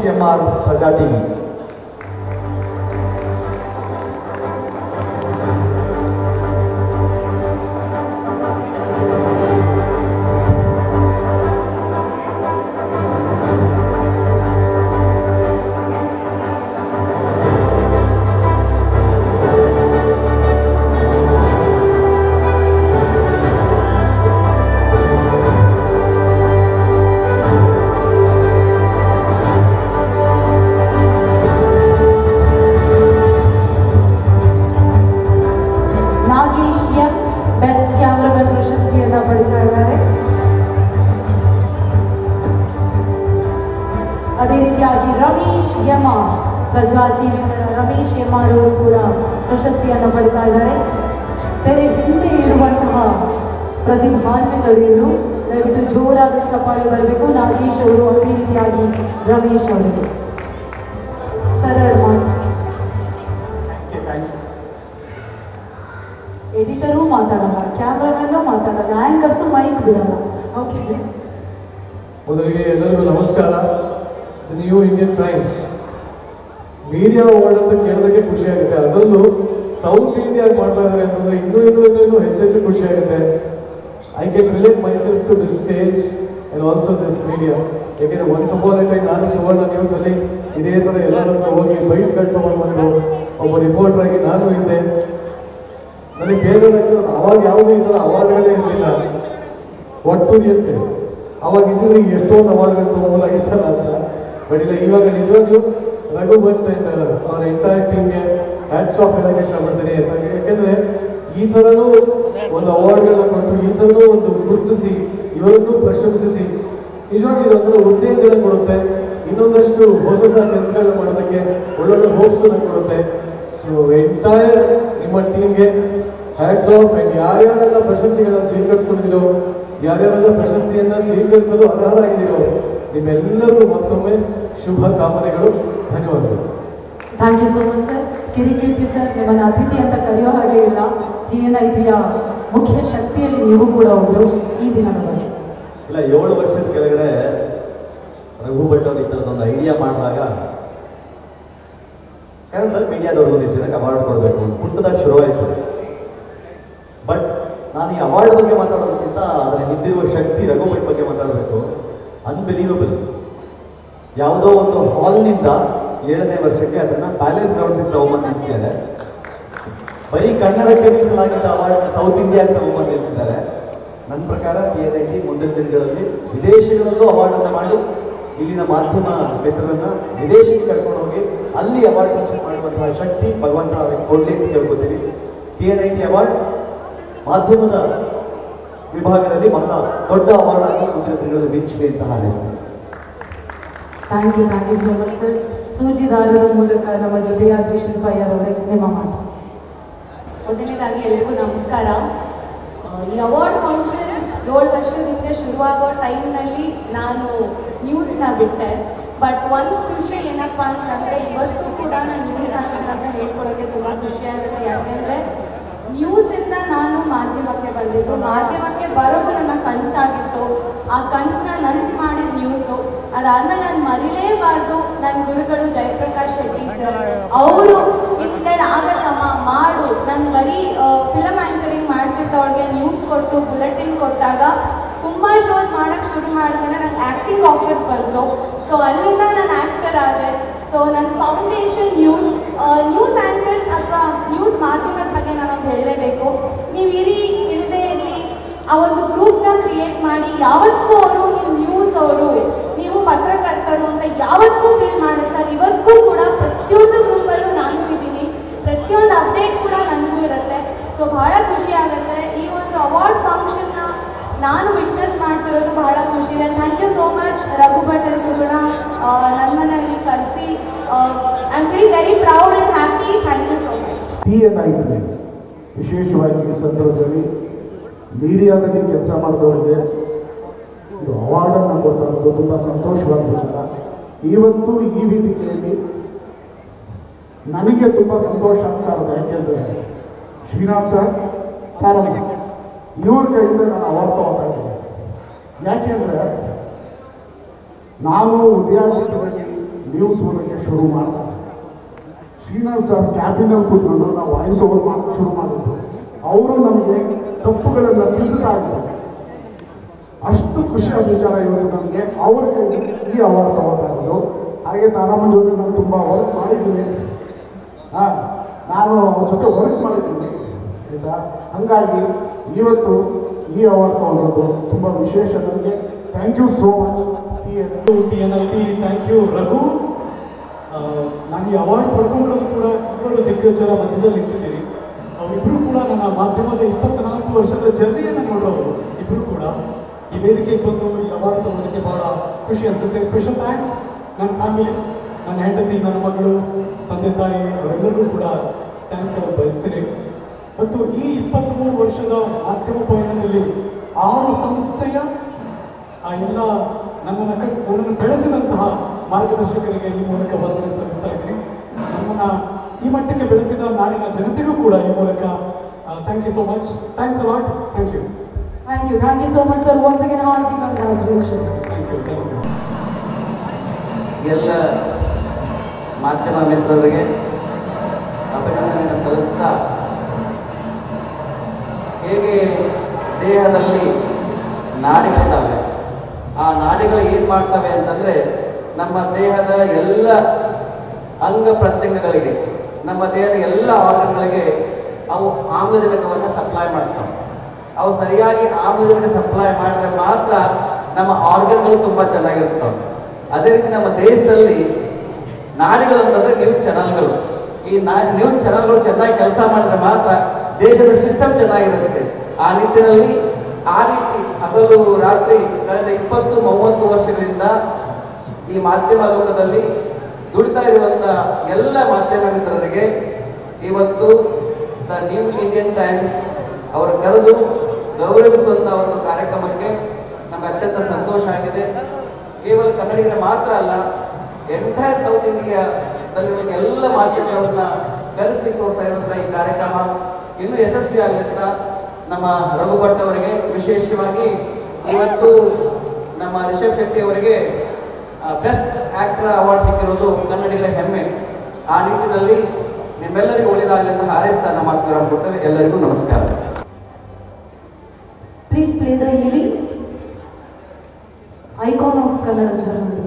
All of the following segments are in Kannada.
M R Praja TV Nagesh M best cameraman ಪ್ರಶಸ್ತಿಯನ್ನ ಪಡಿತಾ ಇದ್ದಾರೆ ಅದೇ ರೀತಿಯಾಗಿ Ramesh M R Praja TV Ramesh M R ಅವರು ಕೂಡ ಪ್ರಶಸ್ತಿಯನ್ನು ಪಡಿತಾ ಇದ್ದಾರೆ ತೆರೆ ಹಿಂದೆ ಇರುವಂತಹ ಪ್ರತಿಭಾನ್ವಿತರು ಇವರು ದಯವಿಟ್ಟು ಜೋರಾದ ಚಪ್ಪಾಳೆ ಬರಬೇಕು ನಾಗೇಶ್ ಅವರು ಅದೇ ರೀತಿಯಾಗಿ ರಮೇಶ್ ಅವರಿಗೆ ಸರಳ ಮಾಡಿ ಎಡಿಟರು ಮಾತಾಡಲ್ಲ ಕ್ಯಾಮ್ರಾಮನ್ನು ಮಾತಾಡಲ್ಲ ಆ್ಯಂಕರ್ಸು ಮೈಕ್ ಬಿಡಲ್ಲ ಓಕೆ ಮೊದಲಿಗೆ ಎಲ್ಲರಿಗೂ ನಮಸ್ಕಾರ the New Indian Times media award ಅಂತ ಕೇಳೋದಕ್ಕೆ ಖುಷಿ ಆಗುತ್ತೆ ಅದರಲ್ಲೂ ಸೌತ್ ಇಂಡಿಯಾ ಮಾಡ್ತಾ ಇದ್ದಾರೆ ಅಂತಂದ್ರೆ ಇನ್ನೂ ಇನ್ನೂ ಇನ್ನೂ ಇನ್ನೂ ಹೆಚ್ಚು ಹೆಚ್ಚು ಖುಷಿ ಆಗುತ್ತೆ I can relate myself to this stage and also this media ಯಾಕೆಂದರೆ ಒನ್ಸ್ ಅಪಾನ್ ಎ ಟೈಮ್ ನಾನು ಸುವರ್ಣ ನ್ಯೂಸಲ್ಲಿ ಇದೇ ಥರ ಎಲ್ಲರ ಹತ್ರ ಹೋಗಿ ಬೈಕ್ಸ್ಗಳು ತೊಗೊಂಡ್ಬಂದು ಒಬ್ಬ ರಿಪೋರ್ಟರ್ ಆಗಿ ನಾನು ಇದ್ದೆ ನನಗೆ ಬೇಜಾರಾಗ್ತದೆ ಅವಾಗ ಯಾವುದೂ ಈ ಥರ ಅವಾರ್ಡ್ಗಳೇ ಇರಲಿಲ್ಲ ಒಟ್ಟುರಿಯುತ್ತೆ ಅವಾಗ ಇದ್ದಿದ್ರೆ ಎಷ್ಟೊಂದು ಅವಾರ್ಡ್ಗಳು ತೊಗೊಬೋದಾಗಿತ್ತಲ್ಲ ಅಂತ ಬಟ್ ಇಲ್ಲ ಇವಾಗ ನಿಜವಾಗ್ಲೂ ರಘು ಭಟ್ ಅಂಡ್ ಅವ್ರ ಎಂಟೈರ್ ಟೀಮ್ಗೆ ಹ್ಯಾಟ್ಸ್ ಆಫ್ ಹೇಳಕ್ಕೆ ಇಷ್ಟಪಡ್ತೀನಿ ಯಾಕಂದ್ರೆ- ಯಾಕೆಂದ್ರೆ ಈ ಥರನೂ ಒಂದು ಅವಾರ್ಡ್ಗಳನ್ನ ಕೊಟ್ಟು ಈ ಥರನೂ ಒಂದು ಗುರುತಿಸಿ ಇವರನ್ನು ಪ್ರಶಂಸಿಸಿ ನಿಜವಾಗ್ಲೂ ಇದೊಂಥರ ಉತ್ತೇಜನ ಕೊಡುತ್ತೆ ಇನ್ನೊಂದಷ್ಟು ಹೊಸ ಹೊಸ ಕೆಲಸಗಳನ್ನ ಮಾಡೋದಕ್ಕೆ ಒಳ್ಳೊಳ್ಳೆ ಹೋಪ್ಸನ್ನು ಕೊಡುತ್ತೆ ಸೊ ಎಂಟೈರ್ ನಿಮ್ಮ ಟೀಮ್ಗೆ ಹ್ಯಾಟ್ಸ್ ಆಫ್ ಅಂಡ್ ಯಾರ್ಯಾರೆಲ್ಲ ಪ್ರಶಸ್ತಿಗಳನ್ನ ಸ್ವೀಕರಿಸ್ಕೊಂಡಿದ್ದೀರೋ ಯಾರ್ಯಾರೆಲ್ಲ ಪ್ರಶಸ್ತಿಯನ್ನ ಸ್ವೀಕರಿಸಲು ಅರ್ಹರಾಗಿದ್ದೀರೋ ನಿಮ್ಮೆಲ್ಲರಿಗೂ ಮತ್ತೊಮ್ಮೆ ಶುಭ ಕಾಮನೆಗಳು ಧನ್ಯವಾದಗಳು thank you so much sir Kirikeerthi sir ನಿಮ್ಮನ್ನು ಅತಿಥಿ ಅಂತ ಕರೆಯೋ ಹಾಗೆ ಇಲ್ಲ ಜಿ ಎನ್ ಐ ಟಿಯ ಮುಖ್ಯ ಶಕ್ತಿಯಲ್ಲಿ ನೀವು ಕೂಡ ಒಬ್ಬರು ಈ ದಿನದ ಬಗ್ಗೆ ಇಲ್ಲ ಏಳು ವರ್ಷದ ಕೆಳಗಡೆ ರಘು ಭಟ್ ಅವರು ಈ ಥರದೊಂದು ಐಡಿಯಾ ಮಾಡಿದಾಗ ಕನ್ನಡದಲ್ಲಿ ಮೀಡಿಯಾದವ್ರು ಒಂದಿಷ್ಟು ಜನಕ್ಕೆ ಅವಾರ್ಡ್ ಕೊಡಬೇಕು ಅಂತ ಪುಟ್ಟದಾಗಿ ಶುರುವಾಯಿತು ಬಟ್ ನಾನು ಈ ಅವಾರ್ಡ್ ಬಗ್ಗೆ ಮಾತಾಡೋದಕ್ಕಿಂತ ಅದರ ಹಿಂದಿರುವ ಶಕ್ತಿ ರಘು ಭಟ್ ಬಗ್ಗೆ ಮಾತಾಡಬೇಕು ಅನ್ಬಿಲೀವಬಲ್ ಯಾವುದೋ ಒಂದು ಹಾಲ್ನಿಂದ ಏಳನೇ ವರ್ಷಕ್ಕೆ ಅದನ್ನು ಪ್ಯಾಲೇಸ್ ಗ್ರೌಂಡ್ಸಿಗೆ ತಗೊಂಬಂದು ನಿಲ್ಲಿಸಿದ್ದಾರೆ ಬರೀ ಕನ್ನಡಕ್ಕೆ ಮೀಸಲಾಗಿದ್ದ ಅವಾರ್ಡ್ನ ಸೌತ್ ಇಂಡಿಯಾಗೆ ತಗೊಂಬಂದು ನಿಲ್ಲಿಸಿದ್ದಾರೆ ನನ್ನ ಪ್ರಕಾರ ಪಿ ಎನ್ ಐ ಟಿ ಮುಂದಿನ ದಿನಗಳಲ್ಲಿ ವಿದೇಶಗಳಲ್ಲೂ ಅವಾರ್ಡನ್ನು ಮಾಡಿ ಇಲ್ಲಿನ ಮಾಧ್ಯಮ ಮಿತ್ರರನ್ನ ವಿದೇಶಕ್ಕೆ ಕರ್ಕೊಂಡು ಹೋಗಿ ಅಲ್ಲಿ ಅವಾರ್ಡ್ ಫಂಕ್ಷನ್ ಮಾಡುವಂತಹ ಶಕ್ತಿ ಭಗವಂತ ಅವರಿಗೆ ಕೊಡಲಿ ಅಂತ ಕೇಳ್ಕೊತೀನಿ T N I T award ಮಾಧ್ಯಮದ ವಿಭಾಗದಲ್ಲಿ ಬಹಳ ದೊಡ್ಡ ಅವಾರ್ಡ್ ಆಗಿ ಮುಂದಿನ ದಿನಗಳಲ್ಲಿ ಮಿಂಚಲಿ ಅಂತ ಹಾರೈಸ್ತೀನಿ thank you thank you so much sir ಸೂಜಿ ದಾರದ ಮೂಲಕ ನಮ್ಮ ಜೊತೆಯಾದ್ರಿ ಶಿಲ್ಪಯ್ಯರವರೇ ನಿಮ್ಮ ಮಾತು ಮೊದಲನೇದಾಗಿ ಎಲ್ರಿಗೂ ನಮಸ್ಕಾರ ಆ, ಈ ಅವಾರ್ಡ್ ಫಂಕ್ಷನ್ ಏಳು ವರ್ಷದ ಹಿಂದೆ ಶುರುವಾಗೋ ಟೈಮ್ನಲ್ಲಿ ನಾನು ನ್ಯೂಸ್ನ ಬಿಟ್ಟೆ ಬಟ್ ಒಂದು ಖುಷಿ ಏನಪ್ಪ ಅಂತಂದರೆ ಇವತ್ತು ಕೂಡ ನಾನು ನ್ಯೂಸ್ ಆ್ಯಂಕರ್ ಅಂತ ಹೇಳ್ಕೊಳ್ಳೋಕ್ಕೆ ತುಂಬ ಖುಷಿ ಆಗುತ್ತೆ ಯಾಕೆಂದರೆ ನ್ಯೂಸಿಂದ ನಾನು ಮಾಧ್ಯಮಕ್ಕೆ ಬಂದಿದ್ದು ಮಾಧ್ಯಮಕ್ಕೆ ಬರೋದು ನನ್ನ ಕನಸಾಗಿತ್ತು ಆ ಕನಸನ್ನ ನನ್ಸು ಮಾಡಿದ ನ್ಯೂಸು ಅದಾದ್ಮೇಲೆ ನಾನು ಮರಿಲೇಬಾರ್ದು ನನ್ನ ಗುರುಗಳು ಜಯಪ್ರಕಾಶ್ ಶೆಟ್ಟಿ ಸರ್ ಅವರು ನಿನ್ನ ಕೈಲಿ ಆಗತ್ತಮ್ಮ ಮಾಡು ನಾನು ಬರೀ ಫಿಲಮ್ ಆ್ಯಂಕರಿಂಗ್ ಮಾಡ್ತಿದ್ದವಳಿಗೆ ನ್ಯೂಸ್ ಕೊಟ್ಟು ಬುಲೆಟಿನ್ ಕೊಟ್ಟಾಗ ತುಂಬ ಶೋಸ್ ಮಾಡೋಕ್ಕೆ ಶುರು ಮಾಡಿದ್ಮೇಲೆ ನಂಗೆ ಆ್ಯಕ್ಟಿಂಗ್ ಆಫರ್ಸ್ ಬಂತು ಸೊ ಅಲ್ಲಿಂದ ನಾನು ಆ್ಯಕ್ಟರ್ ಆದೆ ಸೊ ನನ್ನ ಫೌಂಡೇಶನ್ ನ್ಯೂಸ್ ನ್ಯೂಸ್ ಆ್ಯಂಕರ್ಸ್ ಅಥವಾ ನ್ಯೂಸ್ ಮಾಧ್ಯಮದ ಬಗ್ಗೆ ನಾನೊಂದು ಹೇಳಲೇಬೇಕು ನೀವು ಇರಿ ಇಲ್ಲದೆ ಇರಲಿ ಆ ಒಂದು ಗ್ರೂಪ್ನ ಕ್ರಿಯೇಟ್ ಮಾಡಿ ಯಾವತ್ತಿಗೂ ಅವರು ನಿಮ್ಮ ನ್ಯೂಸ್ ಅವರು ನೀವು ಪತ್ರಕರ್ತರು ಅಂತ ಯಾವತ್ತಿಗೂ ಫೀಲ್ ಮಾಡಿಸ್ತಾರೆ ಇವತ್ತಿಗೂ ಕೂಡ ಪ್ರತಿಯೊಂದು ಗ್ರೂಪಲ್ಲೂ ನಾನು ಇದ್ದೀನಿ ಪ್ರತಿಯೊಂದು ಅಪ್ಡೇಟ್ ಕೂಡ ನನಗೂ ಇರುತ್ತೆ ಸೊ ಬಹಳ ಖುಷಿ ಆಗುತ್ತೆ ಈ ಒಂದು ಅವಾರ್ಡ್ ಫಂಕ್ಷನ್ನ ನಾನು ವಿಟ್ನೆಸ್ ಮಾಡ್ತಿರೋದು ಬಹಳ ಖುಷಿ ಇದೆ thank you so much Raghu Bhat and Suguna ನನ್ನನ್ನು ಇಲ್ಲಿ ಕರೆಸಿ I am very very proud and happy thank you so much T N I T ವಿಶೇಷವಾಗಿ ಈ ಸಂದರ್ಭದಲ್ಲಿ ಮೀಡಿಯಾದಲ್ಲಿ ಕೆಲಸ ಮಾಡಿದವರಿಗೆ ಇದು ಅವಾರ್ಡನ್ನು ಕೊಡ್ತಾ ಇರೋದು ತುಂಬ ಸಂತೋಷವಾದ ವಿಚಾರ ಇವತ್ತು ಈ ವೇದಿಕೆಯಲ್ಲಿ ನನಗೆ ತುಂಬ ಸಂತೋಷ ಆಗ್ತಾ ಇರೋದು ಯಾಕೆಂದರೆ ಶ್ರೀನಾಥ್ ಸರ್ ಕಾರಣ ಇವ್ರ ಕೈಯಿಂದ ನಾನು ಅವಾರ್ಡ್ ತಗೋತಾ ಇದ್ದೀನಿ ಯಾಕೆಂದರೆ ನಾನು ಉದಯ ಬಿಟ್ಟುವಾಗಿ ನ್ಯೂಸ್ ಓದೋಕ್ಕೆ ಶುರು ಮಾಡ್ತಾರೆ ಶ್ರೀನಾಥ್ ಸರ್ ಕ್ಯಾಬಿನಲ್ಲಿ ಕೂತ್ಕೊಂಡು ನಾವು ವಾಯ್ಸ್ ಓವರ್ ಮಾಡೋಕ್ಕೆ ಶುರು ಮಾಡಿದ್ರು ಅವರು ನಮಗೆ ತಪ್ಪುಗಳನ್ನು ತಿದ್ದುತ್ತಾ ಇದ್ದಾರೆ ಅಷ್ಟು ಖುಷಿಯಾದ ವಿಚಾರ ಇವತ್ತು ನನಗೆ ಅವ್ರ ಕೈಲಿ ಈ ಅವಾರ್ಡ್ ತಗೋತಾ ಇರೋದು ಹಾಗೆ ತಾರಾಮನ್ ಜೊತೆ ನಾನು ತುಂಬ ವರ್ಕ್ ಮಾಡಿದ್ದೀನಿ ಹಾಂ ನಾನು ಅವ್ರ ಜೊತೆ ವರ್ಕ್ ಮಾಡಿದ್ದೀನಿ ಆಯಿತಾ ಹಾಗಾಗಿ ಇವತ್ತು ಈ ಅವಾರ್ಡ್ ತಗೊಂಡಿರೋದು ತುಂಬ ವಿಶೇಷ ನನಗೆ thank you so much T N T N I T thank you Raghu ಆ, ನಾನು ಈ ಅವಾರ್ಡ್ ಪಡ್ಕೊಂಡಿರೋದು ಕೂಡ ಇಬ್ಬರು ದಿಗ್ಗಜರ ಮಧ್ಯದಲ್ಲಿ ನಿಂತಿದ್ದೀವಿ ಅವರಿಬ್ಬರು ಕೂಡ ನನ್ನ ಮಾಧ್ಯಮದ ಇಪ್ಪತ್ನಾಲ್ಕು ವರ್ಷದ ಜರ್ನಿಯನ್ನು ನೋಡೋರು ಇಬ್ಬರು ಕೂಡ ಈ ವೇದಿಕೆಗೆ ಬಂದು ಈ ಅವಾರ್ಡ್ ತಗೊಳ್ಳೋದಕ್ಕೆ ಬಹಳ ಖುಷಿ ಅನಿಸುತ್ತೆ ಸ್ಪೆಷಲ್ ಥ್ಯಾಂಕ್ಸ್ ನನ್ನ ಫ್ಯಾಮಿಲಿ ನನ್ನ ಹೆಂಡತಿ ನನ್ನ ಮಗಳು ತಂದೆ ತಾಯಿ ಅವರೆಲ್ಲರಿಗೂ ಕೂಡ ಥ್ಯಾಂಕ್ಸ್ ಹೇಳೋದು ಬಯಸ್ತೀನಿ ಮತ್ತು ಈ ಇಪ್ಪತ್ತ್ಮೂರು ವರ್ಷದ ಮಾಧ್ಯಮ ಪಯಣದಲ್ಲಿ ಆರು ಸಂಸ್ಥೆಯ ಆ ಎಲ್ಲ ನನ್ನನ್ನು ಕಟ್ ನನ್ನನ್ನು ಬೆಳೆಸಿದಂತಹ ಮಾರ್ಗದರ್ಶಕರಿಗೆ ಈ ಮೂಲಕ ವಂದನೆ ಸಲ್ಲಿಸ್ತಾ ಇದ್ದೀನಿ ನಮ್ಮನ್ನ ಈ ಮಟ್ಟಕ್ಕೆ ಬೆಳೆಸಿದ ನಾಡಿನ ಜನತೆಗೂ ಕೂಡ ಈ ಮೂಲಕ thank you so much thanks a lot thank you Thank you. Thank you so much, sir. Once again, hearty congratulations. Thank you thank you ಎಲ್ಲ ಮಾಧ್ಯಮ ಮಿತ್ರರಿಗೆ ಅಭಿನಂದನೆಯನ್ನು ಸಲ್ಲಿಸ್ತಾ ಹೇಗೆ ದೇಹದಲ್ಲಿ ನಾಡಿಗಳಿದ್ದಾವೆ ಆ ನಾಡಿಗಳು ಏನು ಮಾಡ್ತವೆ ಅಂತಂದರೆ ನಮ್ಮ ದೇಹದ ಎಲ್ಲ ಅಂಗ ಪ್ರತ್ಯಂಗಗಳಿಗೆ ನಮ್ಮ ದೇಹದ ಎಲ್ಲ ಆರ್ಗನ್ಗಳಿಗೆ ಅವು ಆಮ್ಲಜನಕವನ್ನು ಸಪ್ಲೈ ಮಾಡ್ತವೆ ಅವು ಸರಿಯಾಗಿ ಆಮ್ಲಜನಕ ಸಪ್ಲೈ ಮಾಡಿದ್ರೆ ಮಾತ್ರ ನಮ್ಮ ಆರ್ಗನ್ಗಳು ತುಂಬ ಚೆನ್ನಾಗಿರ್ತವೆ ಅದೇ ರೀತಿ ನಮ್ಮ ದೇಶದಲ್ಲಿ ನಾಡಿಗಳು ಅಂತಂದ್ರೆ ನ್ಯೂಸ್ ಚಾನಲ್ಗಳು ಈ ನಾ ನ್ಯೂಸ್ ಚಾನಲ್ಗಳು ಚೆನ್ನಾಗಿ ಕೆಲಸ ಮಾಡಿದ್ರೆ ಮಾತ್ರ ದೇಶದ ಸಿಸ್ಟಮ್ ಚೆನ್ನಾಗಿರುತ್ತೆ ಆ ನಿಟ್ಟಿನಲ್ಲಿ ಆ ರೀತಿ ಹಗಲು ರಾತ್ರಿ ಕಳೆದ ಇಪ್ಪತ್ತು ಮೂವತ್ತು ವರ್ಷಗಳಿಂದ ಈ ಮಾಧ್ಯಮ ಲೋಕದಲ್ಲಿ ದುಡಿತಾ ಇರುವಂಥ ಎಲ್ಲ ಮಾಧ್ಯಮ ಮಿತ್ರರಿಗೆ ಇವತ್ತು ದ ನ್ಯೂ ಇಂಡಿಯನ್ ಟೈಮ್ಸ್ ಅವರು ಕರೆದು ಗೌರವಿಸುವಂಥ ಒಂದು ಕಾರ್ಯಕ್ರಮಕ್ಕೆ ನಮ್ಗೆ ಅತ್ಯಂತ ಸಂತೋಷ ಆಗಿದೆ ಕೇವಲ ಕನ್ನಡಿಗರ ಮಾತ್ರ ಅಲ್ಲ ಎಂಟೈರ್ ಸೌತ್ ಇಂಡಿಯಾದಲ್ಲಿರುವ ಎಲ್ಲ ಮಾಧ್ಯಮದವ್ರನ್ನ ಕರೆಸಿ ತೋರಿಸ್ತಾ ಇರುವಂಥ ಈ ಕಾರ್ಯಕ್ರಮ ಇನ್ನೂ ಯಶಸ್ವಿ ಆಗಲಿ ಅಂತ ನಮ್ಮ ರಘು ಭಟ್ ಅವರಿಗೆ ವಿಶೇಷವಾಗಿ ಇವತ್ತು ನಮ್ಮ ರಿಷಬ್ ಶೆಟ್ಟಿ ಅವರಿಗೆ ಬೆಸ್ಟ್ ಆಕ್ಟರ್ ಅವಾರ್ಡ್ ಸಿಕ್ಕಿರೋದು ಕನ್ನಡಿಗರ ಹೆಮ್ಮೆ ಆ ನಿಟ್ಟಿನಲ್ಲಿ ನಿಮ್ಮೆಲ್ಲರಿಗೂ ಒಳ್ಳೆಯದಾಗಲಿ ಅಂತ ಹಾರೈಸ್ತಾ ನಮ್ಮ ಮಾತುಗಳನ್ನು ಕೊಡ್ತೇವೆ ಎಲ್ಲರಿಗೂ ನಮಸ್ಕಾರ Please play the EV. Icon of Kannada journalism.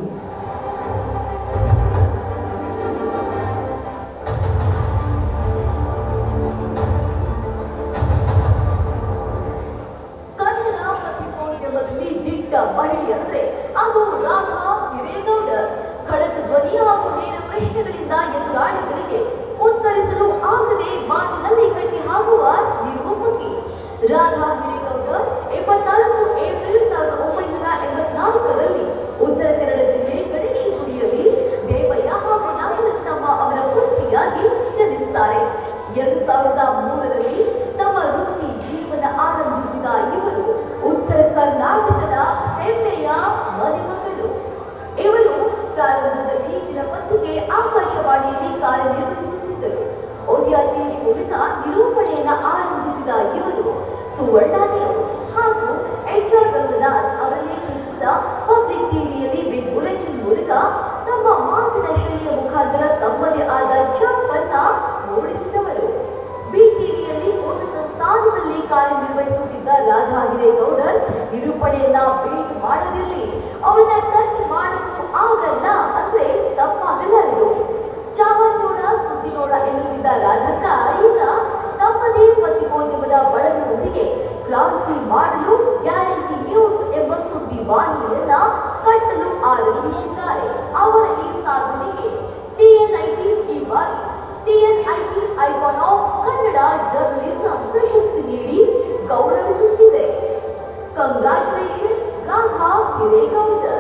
Kannada ಪತ್ರಿಕೋದ್ಯಮದಲ್ಲಿ ದಿಟ್ಟ ಮಹಿಳೆ ಅಂದ್ರೆ ಅದು ರಾಧಾ ಹಿರೇಗೌಡರ್ ಖಡಕ್ ಧ್ವನಿ ಹಾಗೂ ನೇರ ಪ್ರಶ್ನೆಗಳಿಂದ ಎದುರಾಳಿಗಳಿಗೆ ಉತ್ತರಿಸಲು ಆಗದೆ ಮಾತಿನಲ್ಲಿ ಕಟ್ಟಿ ಹಾಕುವ ನಿರೂಪಕಿ ರಾಧಾ ಹಿರೇಗೌಡರ್ ಎಂಬತ್ನಾಲ್ಕು ಏಪ್ರಿಲ್ ಸಾವಿರದ ಒಂಬೈನೂರ ಎಂಬತ್ನಾಲ್ಕರಲ್ಲಿ ಉತ್ತರ ಕನ್ನಡ ಜಿಲ್ಲೆ ಗಣೇಶಗುಡಿಯಲ್ಲಿ ದೇವಯ್ಯ ಹಾಗೂ ನಾಗರತ್ನಮ್ಮ ಅವರ ಪುತ್ರಿಯಾಗಿ ಜನಿಸ್ತಾರೆ ಎರಡು ಸಾವಿರದ ಮೂರರಲ್ಲಿ ತಮ್ಮ ವೃತ್ತಿ ಜೀವನ ಆರಂಭಿಸಿದ ಇವರು ಉತ್ತರ ಕರ್ನಾಟಕದ ಹೆಮ್ಮೆಯ ಮನೆಮಗಳು ಇವರು ಪ್ರಾರಂಭದಲ್ಲಿ ದಿನಪತ್ರಿಕೆ ಆಕಾಶವಾಣಿಯಲ್ಲಿ ಕಾರ್ಯನಿರ್ವಹಿಸುತ್ತಿದ್ದರು ಓದಿಯಾ ಟಿವಿ ಮೂಲಕ ನಿರೂಪಣೆಯನ್ನ ಆರಂಭಿಸಿದ ಇವರು ಸುವರ್ಣ ನ್ಯೂಸ್ ಹಾಗೂ ಎಚ್ ಆರ್ ರಂಗನಾಥ್ ಅವರ ನೇತೃತ್ವದ ಪಬ್ಲಿಕ್ ಟಿವಿಯಲ್ಲಿ ಬಿಗ್ ಬುಲೆಟಿನ್ ಮೂಲಕ ತಮ್ಮ ಮಾತಿನ ಶೈಲಿಯ ಮುಖಾಂತರ ತಮ್ಮದೇ ಆದ ಛಪ್ಪನ್ನ ಮೂಡಿಸಿದವರು ಬಿಟಿವಿಯಲ್ಲಿ ಉನ್ನತ ಸ್ಥಾನದಲ್ಲಿ ಕಾರ್ಯನಿರ್ವಹಿಸುತ್ತಿದ್ದ ರಾಧಾ ಹಿರೇಗೌಡರ್ ನಿರೂಪಣೆಯನ್ನ ಭೇಟಿ ಮಾಡೋದಿರ್ಲಿ ಅವರನ್ನ ಟಚ್ ಮಾಡೋಕ್ಕೂ ಆಗಲ್ಲ ಅಂದ್ರೆ ತಪ್ಪಾಗಲಾರದು ಚಾಹಚೋಡ ಸುದ್ದಿ ನೋಡ ಎನ್ನುತ್ತಿದ್ದ ರಾಧಕ್ಕ ಈಗ ತಮ್ಮದೇ ಪತ್ರಿಕೋದ್ಯಮದ ಬಳಗದೊಂದಿಗೆ ಕ್ರಾಂತಿ ಮಾಡಲು ಗ್ಯಾರಂಟಿ ನ್ಯೂಸ್ ಎಂಬ ಸುದ್ದಿ ವಾಹಿನಿಯನ್ನ ಕಟ್ಟಲು ಆರಂಭಿಸಿದ್ದಾರೆ ಅವರ ಈ ಸಾಧನೆಗೆ ಟಿಎನ್ಐಟಿ ಈ ಬಾರಿ TNIT icon of Kannada journalism ಪ್ರಶಸ್ತಿ ನೀಡಿ ಗೌರವಿಸುತ್ತಿದೆ congratulation Radha Hiregowdar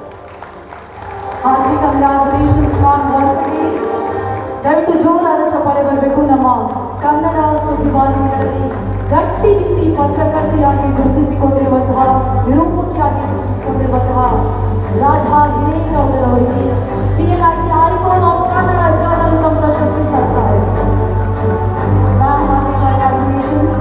Hearty congratulations, ma'am, once again. ದಯವಿಟ್ಟು ಜೋರಾದ ಚಪ್ಪಾಳೆ ಬರಬೇಕು ನಮ್ಮ ಕನ್ನಡ ಸುದ್ದಿವಾಹಿನಿಗಳಲ್ಲಿ ಗಟ್ಟಿಗಿತ್ತಿ ಪತ್ರಕರ್ತೆಯಾಗಿ ಗುರುತಿಸಿಕೊಂಡಿರುವಂತಹ ನಿರೂಪಕಿಯಾಗಿ ಗುರುತಿಸಿಕೊಂಡಿರುವಂತಹ ರಾಧಾ ಹಿರೇಗೌಡರವರಿಗೆ T N I T icon of Kannada journalism ಪ್ರಶಸ್ತಿ ಸರ್ತಾರೆ ಮ್ಯಾಮ್ ಹಾರ್ಟಿ ಕಂಗ್ರಾಚುಲೇಷನ್ಸ್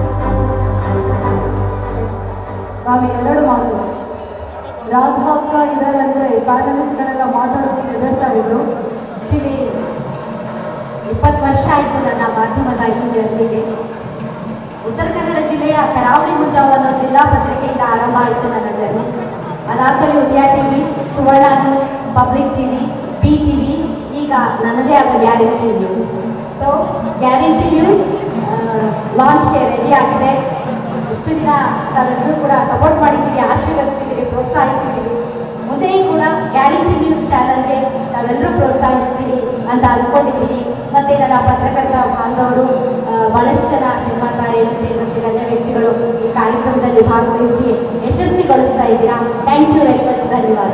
ಮ್ಯಾಮ್ ಎರಡು ಮಾತು ರಾಧಾ ಅಕ್ಕ ಇದ್ದಾರೆ ಅಂದ್ರೆ ಪ್ಯಾನಲಿಸ್ಟ್ಗಳೆಲ್ಲ ಮಾತಾಡೋಕ್ಕೆ ಹೆದರ್ತಾ ಇದ್ರು ಆ್ಯಕ್ಚುಲಿ ಇಪ್ಪತ್ತು ವರ್ಷ ಆಯಿತು ನನ್ನ ಮಾಧ್ಯಮದ ಈ ಜರ್ನಿಗೆ ಉತ್ತರ ಕನ್ನಡ ಜಿಲ್ಲೆಯ ಕರಾವಳಿ ಮುಂಜಾವು ಅನ್ನೋ ಜಿಲ್ಲಾ ಪತ್ರಿಕೆಯಿಂದ ಆರಂಭ ಆಯಿತು ನನ್ನ ಜರ್ನಿ ಅದಾದಮೇಲೆ Udaya T V Suvarna news public T V P T V ಈಗ ನನ್ನದೇ ಆದ guarantee news so guarantee news ಲಾಂಚ್ಗೆ ರೆಡಿ ಆಗಿದೆ ಇಷ್ಟು ದಿನ ತಾವೆಲ್ಲರೂ ಕೂಡ ಸಪೋರ್ಟ್ ಮಾಡಿದ್ದೀರಿ ಆಶೀರ್ವದಿಸಿದ್ದೀರಿ ಪ್ರೋತ್ಸಾಹಿಸಿದ್ದೀರಿ ಮುಂದೆಯೂ ಕೂಡ ಗ್ಯಾರಂಟಿ ನ್ಯೂಸ್ ಚಾನಲ್ಗೆ ತಾವೆಲ್ಲರೂ ಪ್ರೋತ್ಸಾಹಿಸ್ತೀರಿ ಅಂತ ಅಂದ್ಕೊಂಡಿದ್ದೀವಿ ಮತ್ತು ನನ್ನ ಪತ್ರಕರ್ತ ಬಾಂಧವರು ಆ, ಬಹಳಷ್ಟು ಜನ ಸಿನಿಮಾ ತಾರೆಯರು ಸೇರಿದಂತೆ ಗಣ್ಯ ವ್ಯಕ್ತಿಗಳು ಈ ಕಾರ್ಯಕ್ರಮದಲ್ಲಿ ಭಾಗವಹಿಸಿ ಯಶಸ್ವಿಗೊಳಿಸ್ತಾ ಇದ್ದೀರಾ ಥ್ಯಾಂಕ್ ಯು ವೆರಿ ಮಚ್ ಧನ್ಯವಾದ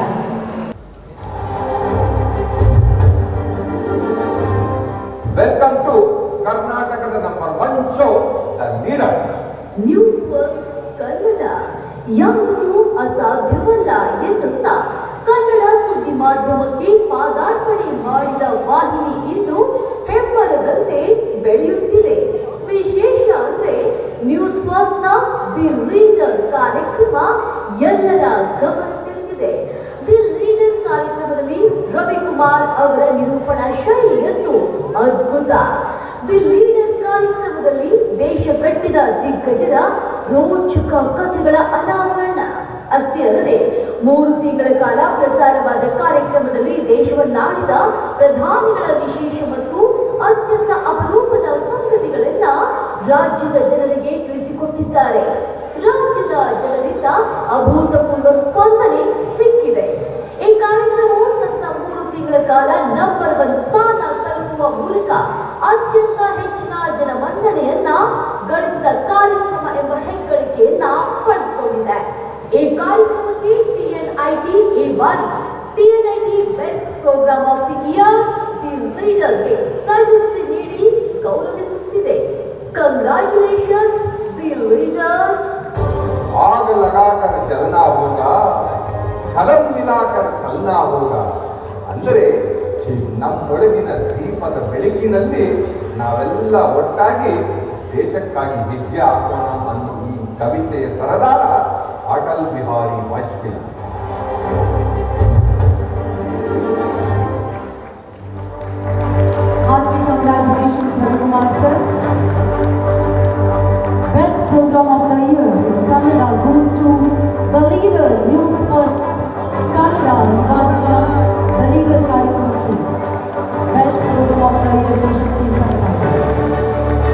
ವೆಲ್ಕಮ್ ಟು ಕರ್ನಾಟಕದ number one show the leader news first Kannada ಯಾವುದು ಅಸಾಧ್ಯವಲ್ಲ ಎನ್ನುತ್ತಾ ಕನ್ನಡ ಸುದ್ದಿ ಮಾಧ್ಯಮಕ್ಕೆ ಪಾದಾರ್ಪಣೆ ಮಾಡಿದ ವಾಹಿನಿ ಇಂದು ಹೆಮ್ಮರದಂತೆ ಬೆಳೆಯುತ್ತಿದೆ ವಿಶೇಷ ಅಂದ್ರೆ ನ್ಯೂಸ್ ಫಸ್ಟ್ ನ ದಿ ಲೀಡರ್ ಕಾರ್ಯಕ್ರಮ ಎಲ್ಲರ ಗಮನ ಸೆಳೆದಿದೆ ದಿ ಲೀಡರ್ ಕಾರ್ಯಕ್ರಮದಲ್ಲಿ ರವಿಕುಮಾರ್ ಅವರ ನಿರೂಪಣಾ ಶೈಲಿಯಂತೂ ಅದ್ಭುತ ದಿ ಲೀಡರ್ ಕಾರ್ಯಕ್ರಮದಲ್ಲಿ ದೇಶ ಕಟ್ಟಿದ ದಿಗ್ಗಜರ ರೋಚಕ ಕಥೆಗಳ ಅನಾವರಣ ಅಷ್ಟೇ ಅಲ್ಲದೆ ಮೂರು ತಿಂಗಳ ಕಾಲ ಪ್ರಸಾರವಾದ ಕಾರ್ಯಕ್ರಮದಲ್ಲಿ ದೇಶವನ್ನಾಡಿದ ಪ್ರಧಾನಿಗಳ ವಿಶೇಷ ಮತ್ತು ಅತ್ಯಂತ ಅಪರೂಪದ ಸಂಗತಿಗಳನ್ನ ರಾಜ್ಯದ ಜನರಿಗೆ ತಿಳಿಸಿಕೊಟ್ಟಿದ್ದಾರೆ ರಾಜ್ಯದ ಜನರಿಂದ ಅಭೂತಪೂರ್ವ ಸ್ಪಂದನೆ ಸಿಕ್ಕಿದೆ ಈ ಕಾರ್ಯಕ್ರಮವು ಸತ್ತ ಮೂರು ತಿಂಗಳ ಕಾಲ ನಂಬರ್ ಒನ್ ಸ್ಥಾನ ತಲುಪುವ ಮೂಲಕ ಅತ್ಯಂತ ಹೆಚ್ಚಿನ ಜನಮನ್ನಣೆಯನ್ನ ಗಳಿಸಿದ ಕಾರ್ಯಕ್ರಮ ಎಂಬ ಹೆಗ್ಗಳಿಕೆಯನ್ನ ಪಡೆದುಕೊಂಡಿದೆ ಈ ಕಾರ್ಯಕ್ರಮಕ್ಕೆ ಟಿಎನ್ಐಟಿ ಈ ಬಾರಿ TNIT best program of the year the ಲೀಡರ್ಗೆ ಪ್ರಶಸ್ತಿ ನೀಡಿ ಗೌರವಿಸುತ್ತಿದೆ ಕಂಗ್ರಾಚುಲೇಷನ್ಸ್ ದಿ ಲೀಡರ್ आग लगाकर चलना होगा ಕಲಂ ಮಿಲಾಕರ್ ಚಲನ ಹೋಗ ಅಂದರೆ ನಮ್ಮೊಳಗಿನ ದೀಪದ ಬೆಳಕಿನಲ್ಲಿ ನಾವೆಲ್ಲ ಒಟ್ಟಾಗಿ ದೇಶಕ್ಕಾಗಿ ಹೆಜ್ಜೆ ಹಾಕೋಣ ಅನ್ನೋ ಈ ಕವಿತೆಯ ಸರದಾರ Atal Bihari Vajpayee Hearty congratulations, Ravikumar sir. Best program of the year, Kannada goes to the leader, News First, Kannada, Nivadia, the leader ಕಾರ್ಯಕ್ರಮಕ್ಕೆ Best program of the year, ಪ್ರಶಸ್ತಿ ಸಂದ.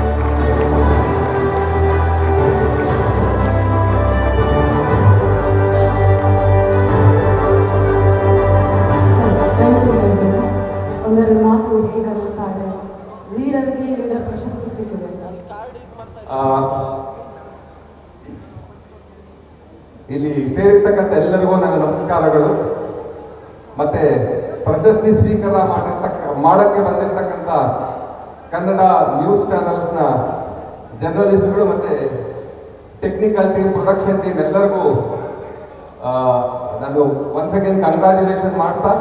ಸರ್, ದಯವಿಟ್ಟು ಹೇಳ್ಬೇಕು. ಒಂದೆರಡು ಮಾತು ಹೇಗೆ ಅನ್ನಿಸ್ತಾ ಇದೆ ಲೀಡರ್ಗೆ ಲೀಡರ್ ಪ್ರಶಸ್ತಿ ಸಿಕ್ಕಿದೆ ಆ, ಇಲ್ಲಿ ಸೇರಿರ್ತಕ್ಕಂಥ ಎಲ್ಲರಿಗೂ ನನ್ನ ನಮಸ್ಕಾರಗಳು ಮತ್ತೆ ಪ್ರಶಸ್ತಿ ಸ್ವೀಕಾರ ಮಾಡಿರ್ತಕ್ಕ ಮಾಡಕ್ಕೆ ಬಂದಿರತಕ್ಕಂಥ ಕನ್ನಡ ನ್ಯೂಸ್ ಚಾನೆಲ್ಸ್ನ ಜರ್ನಲಿಸ್ಟ್ಗಳು ಮತ್ತೆ ಟೆಕ್ನಿಕಲ್ ಟೀಮ್ ಪ್ರೊಡಕ್ಷನ್ ಟೀಮ್ ಎಲ್ಲರಿಗೂ ಆ, ನಾನು ಒನ್ಸ್ ಅಗೇನ್ ಕಂಗ್ರ್ಯಾಚುಲೇಷನ್ ಮಾಡ್ತಾ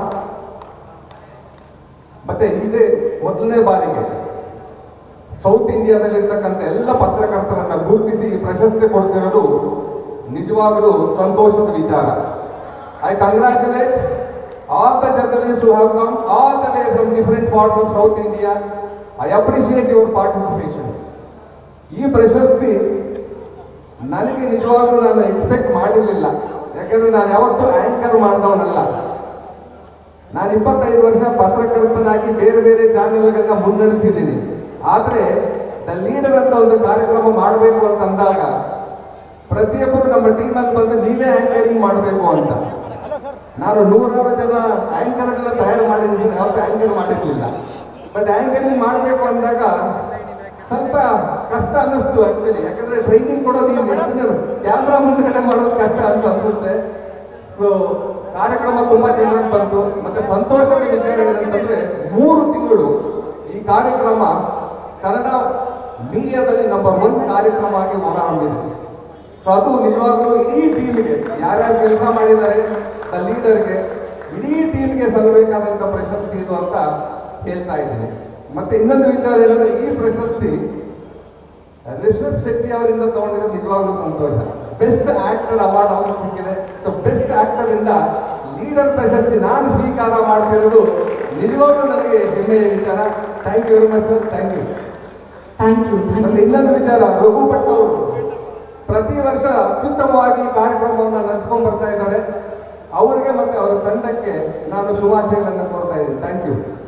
ಮತ್ತೆ ಇದೇ ಮೊದಲನೇ ಬಾರಿಗೆ ಸೌತ್ ಇಂಡಿಯಾದಲ್ಲಿರ್ತಕ್ಕಂಥ ಎಲ್ಲ ಪತ್ರಕರ್ತರನ್ನ ಗುರುತಿಸಿ ಈ ಪ್ರಶಸ್ತಿ ಕೊಡ್ತಿರೋದು ನಿಜವಾಗಲೂ ಸಂತೋಷದ ವಿಚಾರ I congratulate all the journalist who have come all the way from different parts of south India I appreciate your participation ಈ ಪ್ರಶಸ್ತಿ ನನಗೆ ನಿಜವಾಗ್ಲೂ ನಾನು ಎಕ್ಸ್ಪೆಕ್ಟ್ ಮಾಡಿರಲಿಲ್ಲ ಯಾಕಂದ್ರೆ ನಾನು ಯಾವತ್ತೂ ಆಂಕರ್ ಮಾಡಿದವನಲ್ಲ ನಾನು ಇಪ್ಪತ್ತೈದು ವರ್ಷ ಪತ್ರಕರ್ತನಾಗಿ ಬೇರೆ ಬೇರೆ ಚಾನೆಲ್ಗಳನ್ನ ಮುನ್ನಡೆಸಿದ್ದೀನಿ ಆದರೆ ದ ಲೀಡರ್ ಅಂತ ಒಂದು ಕಾರ್ಯಕ್ರಮ ಮಾಡಬೇಕು ಅಂತ ಅಂದಾಗ ಪ್ರತಿಯೊಬ್ಬರು ನಮ್ಮ ಟೀಮಲ್ಲಿ ಬಂದು ನೀವೇ ಆಂಕರಿಂಗ್ ಮಾಡಬೇಕು ಅಂತ ನಾನು ನೂರಾರು ಜನ ಆಂಕರ್ಗಳನ್ನ ತಯಾರು ಮಾಡಿದ್ದೀನಿ ಯಾವತ್ತೂ ಆಂಕರ್ ಮಾಡಿರಲಿಲ್ಲ ಬಟ್ ಆಂಕರಿಂಗ್ ಮಾಡಬೇಕು ಅಂದಾಗ ಸ್ವಲ್ಪ ಕಷ್ಟ ಅನ್ನಿಸ್ತು ಆಕ್ಚುಲಿ ಯಾಕಂದ್ರೆ ಟ್ರೈನಿಂಗ್ ಕೊಡೋದು ಈಸಿ ಅದನ್ನ ಕ್ಯಾಮ್ರಾ ಮುಂದ್ಗಡೆ ಮಾಡೋದು ಕಷ್ಟ ಅಂತ ಅನ್ಸುತ್ತೆ ಸೊ ಕಾರ್ಯಕ್ರಮ ತುಂಬಾ ಚೆನ್ನಾಗಿ ಬಂತು ಮತ್ತೆ ಸಂತೋಷದ ವಿಚಾರ ಏನಂತಂದ್ರೆ ಮೂರು ತಿಂಗಳು ಈ ಕಾರ್ಯಕ್ರಮ ಕನ್ನಡ ಮೀಡಿಯಾದಲ್ಲಿ ನಂಬರ್ ಒನ್ ಕಾರ್ಯಕ್ರಮ ಆಗಿ ಹೊರಹೊಮ್ಮಿದೆ ಸೊ ಅದು ನಿಜವಾಗ್ಲೂ ಇಡೀ ಟೀಮ್ಗೆ ಯಾರ್ಯಾರು ಕೆಲಸ ಮಾಡಿದ್ದಾರೆ ದ ಲೀಡರ್ಗೆ ಇಡೀ ಟೀಮ್ಗೆ ಸಲ್ಲಬೇಕಾದಂಥ ಪ್ರಶಸ್ತಿ ಇದು ಅಂತ ಹೇಳ್ತಾ ಇದ್ದೀನಿ ಮತ್ತೆ ಇನ್ನೊಂದು ವಿಚಾರ ಏನಂದ್ರೆ ಈ ಪ್ರಶಸ್ತಿ ರಿಷಬ್ ಶೆಟ್ಟಿ ಅವರಿಂದ ತಗೊಂಡಿರೋದು ನಿಜವಾಗ್ಲೂ ಸಂತೋಷ ಬೆಸ್ಟ್ ಆಕ್ಟರ್ ಅವಾರ್ಡ್ ಅವ್ರಿಗೆ ಸಿಕ್ಕಿದೆ ಸೊ ಬೆಸ್ಟ್ ಆಕ್ಟರ್ ಇಂದ ಲೀಡ್ ಲೀಡರ್ ಪ್ರಶಸ್ತಿ ನಾನು ಸ್ವೀಕಾರ ಮಾಡ್ತಿರೋದು ನಿಜವಾಗ್ಲೂ ನನಗೆ ಹೆಮ್ಮೆಯ ವಿಚಾರ thank you very much sir thank you thank you thank ಮತ್ತೆ ಯು ಇನ್ನೊಂದು ವಿಚಾರ ರಘು ಭಟ್ ಅವರು ಪ್ರತಿ ವರ್ಷ ಅತ್ಯುತ್ತಮವಾಗಿ ಕಾರ್ಯಕ್ರಮವನ್ನು ನಡೆಸ್ಕೊಂಡು ಬರ್ತಾ ಇದ್ದಾರೆ ಅವರಿಗೆ ಮತ್ತೆ ಅವರ ತಂಡಕ್ಕೆ ನಾನು ಶುಭಾಶಯಗಳನ್ನು ಕೋರ್ತಾ ಇದ್ದೀನಿ ಥ್ಯಾಂಕ್ ಯು